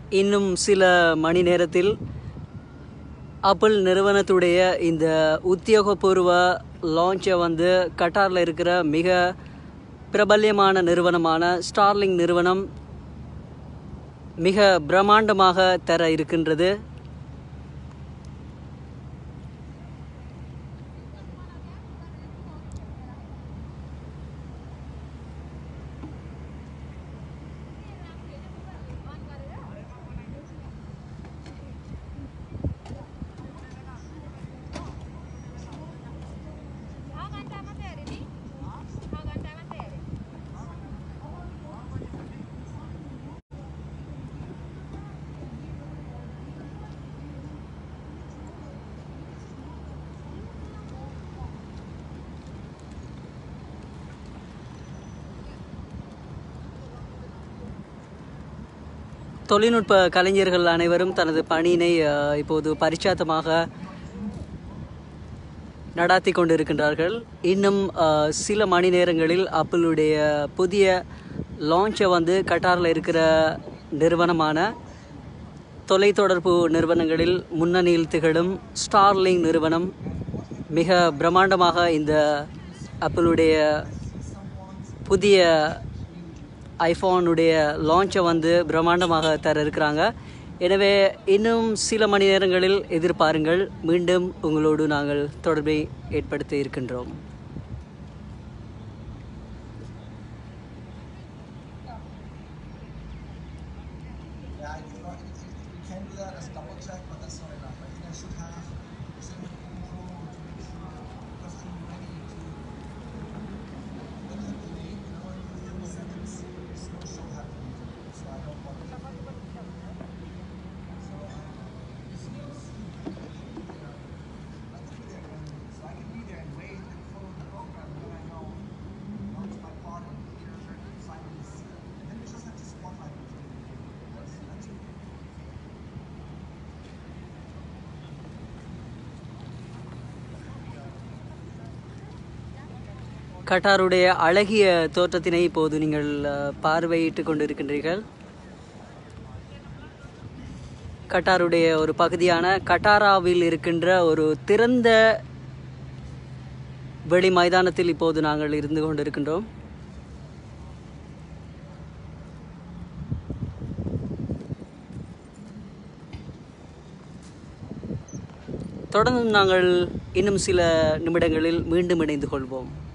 இன்னும் சில மணி நேரத்தில் ஆப்பிள் நிறுவனத்துடைய இந்த உத்தியோகபூர்வ லான்ச்சை வந்து கட்டாரில் இருக்கிற மிக பிரபல்யமான நிறுவனமான ஸ்டார்லிங் நிறுவனம் மிக பிரம்மாண்டமாக தர இருக்கின்றது How ganta materi ni? How ganta materi? தொழில்நுட்ப கலைஞர்கள் அனைவரும் தனது பணியினை அஹ், இப்போது பரிச்சாத்தமாக நடாத்தி கொண்டிருக்கின்றார்கள் இன்னும் அஹ், சில மணி நேரங்களில் ஆப்பிளுடைய புதிய லான்ச்சை வந்து கட்டாரில் இருக்கிற நிறுவனமான தொலைத்தொடர்பு நிறுவனங்களில் முன்னணியில் திகழும் ஸ்டார்லிங் நிறுவனம் மிக பிரம்மாண்டமாக இந்த ஆப்பிளுடைய புதிய ஐஃபோனுடைய லான்ச்சை வந்து பிரம்மாண்டமாக தர இருக்கிறாங்க எனவே இன்னும் சில மணி நேரங்களில் எதிர்பாருங்கள் மீண்டும் உங்களோடு நாங்கள் தொடர்பை ஏற்படுத்த இருக்கின்றோம் Yeah, I think not, we can do that as a double check, but that's not enough. I think I should have some control to make sure because I'm ready to look at the date, you know, in 30 seconds, there's no show happening. So I don't want to. So, uh, you see, you see, I can be there. I can be there when, so I can be there and wait and follow the program, then I know, now it's my part and here, Simon is, and then we just have to spotlight it. That's, that's it. கட்டாருடைய அழகிய தோற்றத்தினை இப்போது நீங்கள் அஹ், பார்வையிட்டு கொண்டிருக்கின்றீர்கள் கட்டாருடைய ஒரு பகுதியான கட்டாராவில் இருக்கின்ற ஒரு திறந்த வெளி மைதானத்தில் இப்போது நாங்கள் இருந்து கொண்டிருக்கின்றோம் தொடர்ந்தும் நாங்கள் இன்னும் சில நிமிடங்களில் மீண்டும் இணைந்து கொள்வோம்